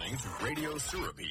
listening to Radio Surabi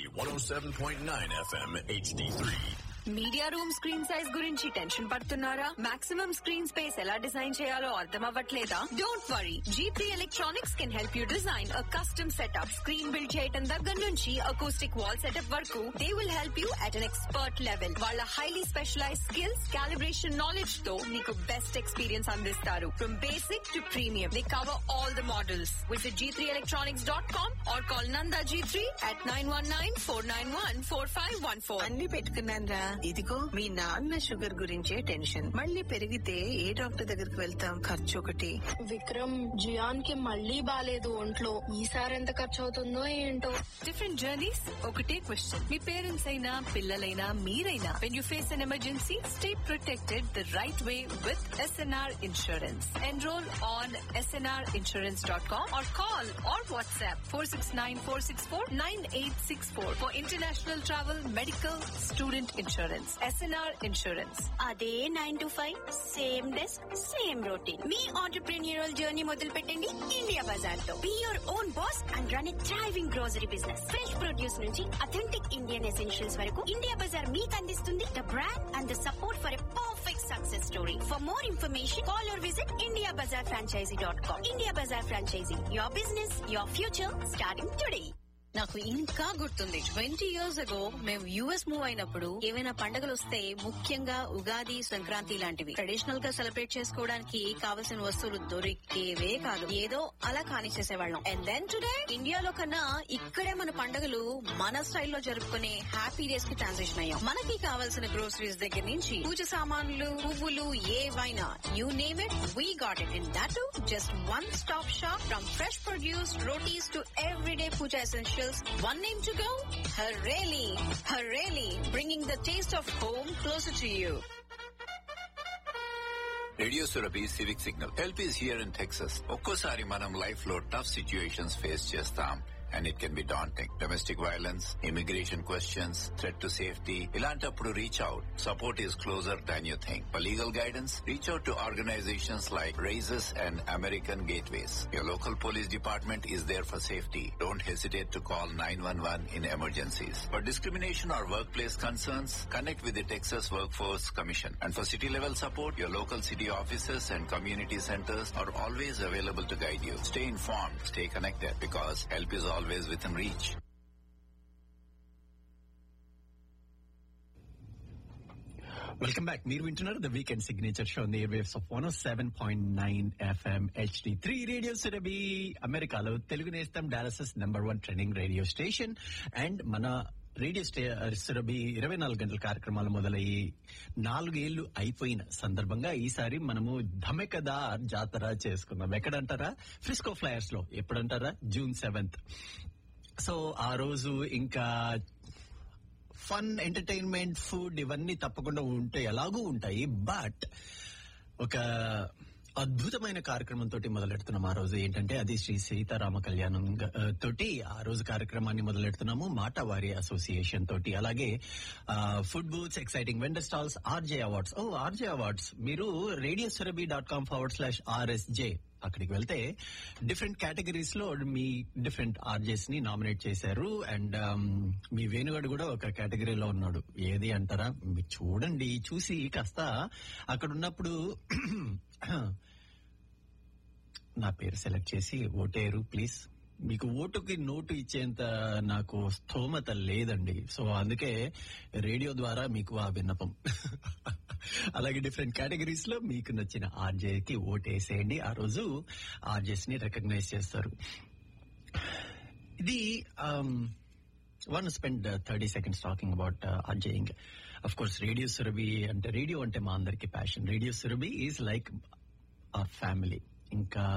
107.9 FM HD3. Media room screen size గురించి tension పడుతున్నారా maximum screen space ఎలా design చేయాలో అర్థం అవ్వట్లేదా don't worry G3 electronics can help you design a custom setup screen build చేయడం దగ్గర నుంచి acoustic wall setup వరకు they will help you at an expert level వాళ్ళ highly specialize skills calibration knowledge తో మీకు బెస్ట్ ఎక్స్పీరియన్స్ అందిస్తారు from basic to premium they cover all the models visit G three electronics dot com or call నందా G three at nine one nine four nine one four five one four అన్ని పెట్టుకున్నానరా ఇదిగో మీ నాన్న sugar గురించే tension మళ్ళీ పెరిగితే ఏ doctor దగ్గరికి వెళ్తాం ఖర్చు ఒకటి విక్రమ్ జియాన్ కి మళ్ళీ బాలేదు ఒంట్లో ఈసారి ఎంత ఖర్చు అవుతుందో ఏంటో డిఫరెంట్ జర్నీస్ ఒకటే క్వశ్చన్ మీ పేరెంట్స్ అయినా పిల్లలైనా మీరైనా when you face an emergency stay protected the right way with SNR insurance enroll on SNR insurance dot com or call or WhatsApp four six nine four six four nine eight six four for international travel medical student insurance SNR insurance అదే nine to five same desk same routine మీ entrepreneurial journey మొదలు పెట్టండి India Bazaar తో be your own boss and run a thriving grocery business fresh produce నుంచి authentic Indian essentials వరకు India Bazaar మీకు అందిస్తుంది the brand and the support for a perfect success story for more information call or visit India Bazaar franchise dot com India Bazaar franchise your business your future starting today నాకు ఇంకా గుర్తుంది twenty years ago మేము US move అయినప్పుడు ఏవైనా పండుగలు వస్తే ముఖ్యంగా ఉగాది సంక్రాంతి లాంటివి ట్రెడిషనల్ గా సెలబ్రేట్ చేసుకోవడానికి కావలసిన వస్తువులు దొరికేవే కాదు ఏదో అలా కానిచ్చేసేవాళ్ళం అండ్ దెన్ టుడే ఇండియాలో కన్నా ఇక్కడే మన పండుగలు మన స్టైల్లో జరుపుకునే హ్యాపీ డేస్ కి ట్రాన్సిషన్ అయ్యాం మనకి కావాల్సిన గ్రోసరీస్ దగ్గర నుంచి పూజ సామాన్లు పువ్వులు ఏవైనా you name it we got it in that just one stop shop from fresh produce rotis to everyday puja essentials. One name to go? Hareli. Hareli, bringing the taste of home closer to you. Radio Surabhi civic signal help is here in Texas ఒక్కోసారి మనం life లో tough situations face చేస్తాం and it can be daunting domestic violence immigration questions threat to safety ఇలాంటప్పుడు reach out support is closer than you think for legal guidance reach out to organizations like Raices and American Gateways your local police department is there for safety don't hesitate to call nine one one in emergencies for discrimination or workplace concerns, connect with the Texas Workforce Commission. And for city level support, your local city offices and community centers are always available to guide you. Stay informed, stay connected because help is always within reach. Welcome back మీరు వింటున్నారు the weekend signature show the waves of one seven point nine FM HD three radio Surabhi అమెరికాలో తెలుగు నేస్తం Dallas's number one trending radio station and మన radio stay Surabhi ఇరవై నాలుగు గంటల కార్యక్రమాలు మొదలయ్యి నాలుగేళ్లు అయిపోయిన సందర్భంగా ఈసారి మనము ధమెకదార్ జాతర చేసుకున్నాం ఎక్కడంటారా ఫ్రిస్కో ఫ్లయర్స్ లో ఎప్పుడంటారా జూన్ సెవెంత్ సో ఆ రోజు ఇంకా ఫన్ ఎంటర్టైన్మెంట్ ఫుడ్ ఇవన్నీ తప్పకుండా ఉంటాయి ఎలాగూ ఉంటాయి బట్ ఒక అద్భుతమైన కార్యక్రమం తోటి మొదలెడుతున్నాం ఆ రోజు ఏంటంటే అది శ్రీ సీతారామ కళ్యాణం గ- ఆ, తోటి ఆ రోజు కార్యక్రమాన్ని మొదలెడుతున్నాము మాటవారి అసోసియేషన్ తోటి అలాగే food booths exciting vendor stalls RJ awards ఓ ఆర్జే అవార్డ్స్ మీరు radio Surabhi dot com forward slash RSJ అక్కడికి వెళ్తే డిఫరెంట్ కేటగిరీస్ లో మీ డిఫరెంట్ ఆర్జెస్ ని నామినేట్ చేశారు అండ్ మీ వేణుగాడు కూడా ఒక కేటగిరీలో ఉన్నాడు ఏది అంటారా మీరు చూడండి చూసి కాస్త అక్కడ ఉన్నప్పుడు నా పేరు సెలెక్ట్ చేసి ఓటేరు ప్లీజ్ మీకు ఓటుకి నోటు ఇచ్చేంత నాకు స్థోమత లేదండి సో అందుకే రేడియో ద్వారా మీకు ఆ విన్నపం అలాగే డిఫరెంట్ కేటగిరీస్ లో మీకు నచ్చిన ఆర్జే కి ఓటేసేయండి ఆ రోజు ఆర్జేస్ ని రికగ్నైజ్ చేస్తారు ఇది one spend thirty seconds talking about amazing of course radio Surabhi అంటే రేడియో అంటే మా అందరికి passion radio Surabhi is like our family ఇంకా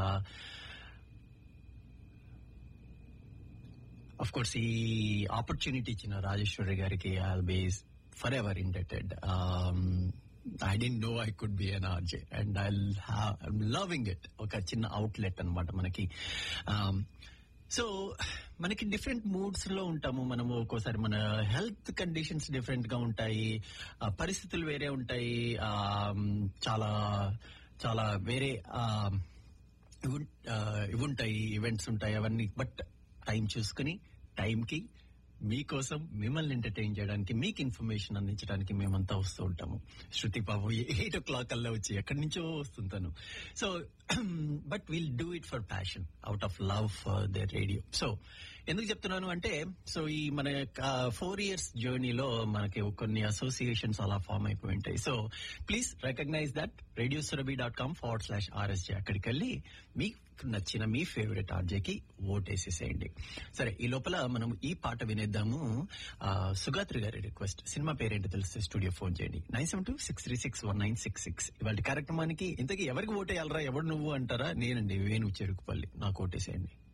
అఫ్ కోర్స్ ఈ ఆపర్చునిటీ ఇచ్చిన రాజేశ్వరి గారికి I'll be forever indebted I didn't know I could be an RJ and I loving it ఒక చిన్న అవుట్లెట్ అన్నమాట మనకి సో మనకి డిఫరెంట్ మూడ్స్ లో ఉంటాము మనము ఒక్కోసారి మన హెల్త్ కండిషన్స్ డిఫరెంట్ గా ఉంటాయి ఆ, పరిస్థితులు వేరే ఉంటాయి ఆ, చాలా చాలా వేరే ఆ, ఇవి ఉం- ఆ, ఇవి ఉంటాయి ఈవెంట్స్ ఉంటాయి అవన్నీ బట్ టైం చూసుకుని టైంకి మీకోసం మిమ్మల్ని ఎంటర్టైన్ చేయడానికి మీకు ఇన్ఫర్మేషన్ అందించడానికి మేమంతా వస్తూ ఉంటాము శృతి బాబు ఎయిట్ ఓ క్లాక్ అల్లా వచ్చి ఎక్కడి నుంచో వస్తుంటాను so but will do it for passion out of love for the radio so ఎందుకు చెప్తున్నాను అంటే సో ఈ మన ఫోర్ ఇయర్స్ జర్నీలో మనకి కొన్ని అసోసియేషన్స్ అలా ఫామ్ అయిపోయి ఉంటాయి so please recognize that radio Surabhi dot com forward slash RSJ అక్కడికి వెళ్ళి మీకు నచ్చిన మీ ఫేవరెట్ ఆర్జేకి ఓటేసేసేయండి సరే ఈ లోపల మనం ఈ పాట వినేద్దాము ఆ, సుగాత్రి గారి రిక్వెస్ట్ సినిమా పేరేంటి తెలిస్తే స్టూడియో ఫోన్ చేయండి nine seven two six three six one nine six six ఇవాళ కార్యక్రమానికి ఇంతకీ ఎవరికి ఓటేయాలరా ఎవడు నువ్వు అంటారా నేనండి వేణు చెరుకుపల్లి నాకు ఓటేసేయండి